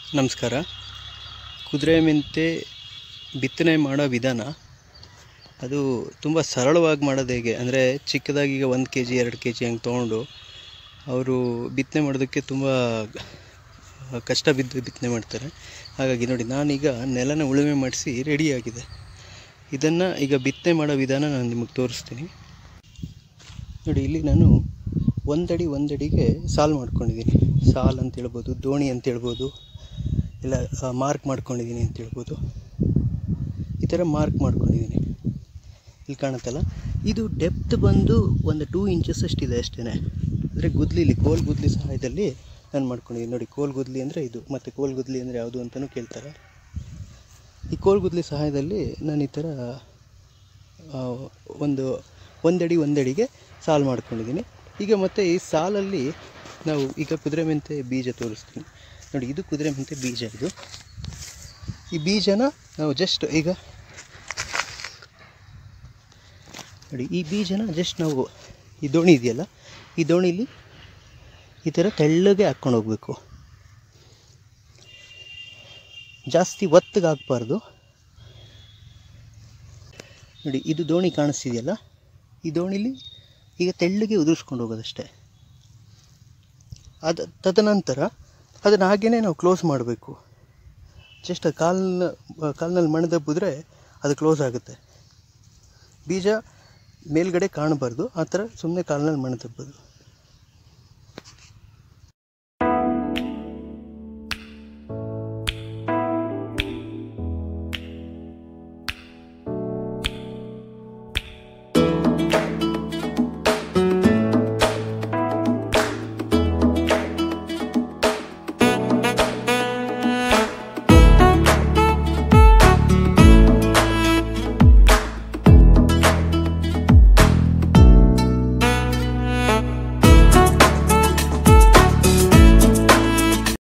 ನಮಸ್ಕಾರ ಕುದುರೆ ಮೆಂತೆ ಬಿತ್ತನೆ ಮಾಡೋ ವಿಧಾನ ಅದು ತುಂಬ ಸರಳವಾಗಿ ಮಾಡೋದು ಹೇಗೆ ಅಂದರೆ ಚಿಕ್ಕದಾಗಿ ಈಗ ಒಂದು ಕೆ ಜಿ ಎರಡು ಕೆ ಜಿ ಹಂಗೆ ತೊಗೊಂಡು ಅವರು ಬಿತ್ತನೆ ಮಾಡೋದಕ್ಕೆ ತುಂಬ ಕಷ್ಟ ಬಿದ್ದು ಬಿತ್ತನೆ ಮಾಡ್ತಾರೆ ಹಾಗಾಗಿ ನೋಡಿ ನಾನೀಗ ನೆಲನ ಉಳುಮೆ ಮಾಡಿಸಿ ರೆಡಿಯಾಗಿದೆ ಇದನ್ನು ಈಗ ಬಿತ್ತನೆ ಮಾಡೋ ವಿಧಾನ ನಾನು ನಿಮಗೆ ತೋರಿಸ್ತೀನಿ ನೋಡಿ ಇಲ್ಲಿ ನಾನು ಒಂದಡಿ ಒಂದಡಿಗೆ ಸಾಲು ಮಾಡ್ಕೊಂಡಿದ್ದೀನಿ ಸಾಲು ಅಂತ ಹೇಳ್ಬೋದು ದೋಣಿ ಅಂತ ಹೇಳ್ಬೋದು ಇಲ್ಲ ಮಾರ್ಕ್ ಮಾಡ್ಕೊಂಡಿದ್ದೀನಿ ಅಂತ ಹೇಳ್ಬೋದು ಈ ಥರ ಮಾರ್ಕ್ ಮಾಡ್ಕೊಂಡಿದ್ದೀನಿ ಇಲ್ಲಿ ಕಾಣುತ್ತಲ್ಲ ಇದು ಡೆಪ್ತ್ ಬಂದು ಒಂದು ಟೂ ಇಂಚಸ್ ಅಷ್ಟಿದೆ ಅಷ್ಟೇ ಅಂದರೆ ಗುದ್ಲಿಲಿ ಕೋಲ್ ಗುದ್ಲಿ ಸಹಾಯದಲ್ಲಿ ನಾನು ಮಾಡ್ಕೊಂಡಿದ್ದೀನಿ ನೋಡಿ ಕೋಲ್ ಗುದ್ಲಿ ಅಂದರೆ ಇದು ಮತ್ತು ಕೋಲ್ ಗುದ್ಲಿ ಅಂದರೆ ಯಾವುದು ಅಂತಲೂ ಕೇಳ್ತಾರೆ ಈ ಕೋಲ್ ಗುದ್ಲಿ ಸಹಾಯದಲ್ಲಿ ನಾನು ಈ ಥರ ಆ, ಒಂದು ಒಂದಡಿ ಒಂದಡಿಗೆ ಸಾಲು ಮಾಡ್ಕೊಂಡಿದ್ದೀನಿ ಈಗ ಮತ್ತು ಈ ಸಾಲಲ್ಲಿ ನಾವು ಈಗ ಕುದುರೆ ಮೆಂತೆ ಬೀಜ ತೋರಿಸ್ತೀನಿ ನೋಡಿ ಇದು ಕುದುರೆ ಮೆಂತೆ ಬೀಜ ಇದು ಈ ಬೀಜನ ನಾವು ಜಸ್ಟ್ ಈಗ ನೋಡಿ ಈ ಬೀಜನ ಜಸ್ಟ್ ನಾವು ಈ ದೋಣಿ ಇದೆಯಲ್ಲ ಈ ದೋಣಿಲಿ ಈ ಥರ ತೆಳ್ಳಗೆ ಹಾಕ್ಕೊಂಡು ಹೋಗಬೇಕು ಜಾಸ್ತಿ ಒತ್ತಿಗೆ ಹಾಕ್ಬಾರ್ದು ನೋಡಿ ಇದು ದೋಣಿ ಕಾಣಿಸ್ತಿದೆಯಲ್ಲ ಈ ದೋಣಿಲಿ ಈಗ ತೆಳ್ಳಗೆ ಉದುರಿಸ್ಕೊಂಡು ಹೋಗೋದಷ್ಟೇ ಅದು ತದನಂತರ ಅದನ್ನು ಹಾಗೇ ನಾವು ಕ್ಲೋಸ್ ಮಾಡಬೇಕು ಜಸ್ಟ್ ಕಾಲ್ನ ಕಾಲ್ನಲ್ಲಿ ಮಣ್ಣು ದಬ್ಬಿದ್ರೆ ಅದು ಕ್ಲೋಸ್ ಆಗುತ್ತೆ ಬೀಜ ಮೇಲ್ಗಡೆ ಕಾಣಬಾರ್ದು ಆ ಥರ ಸುಮ್ಮನೆ ಕಾಲ್ನಲ್ಲಿ ಮಣ್ಣು ದಬ್ಬೋದು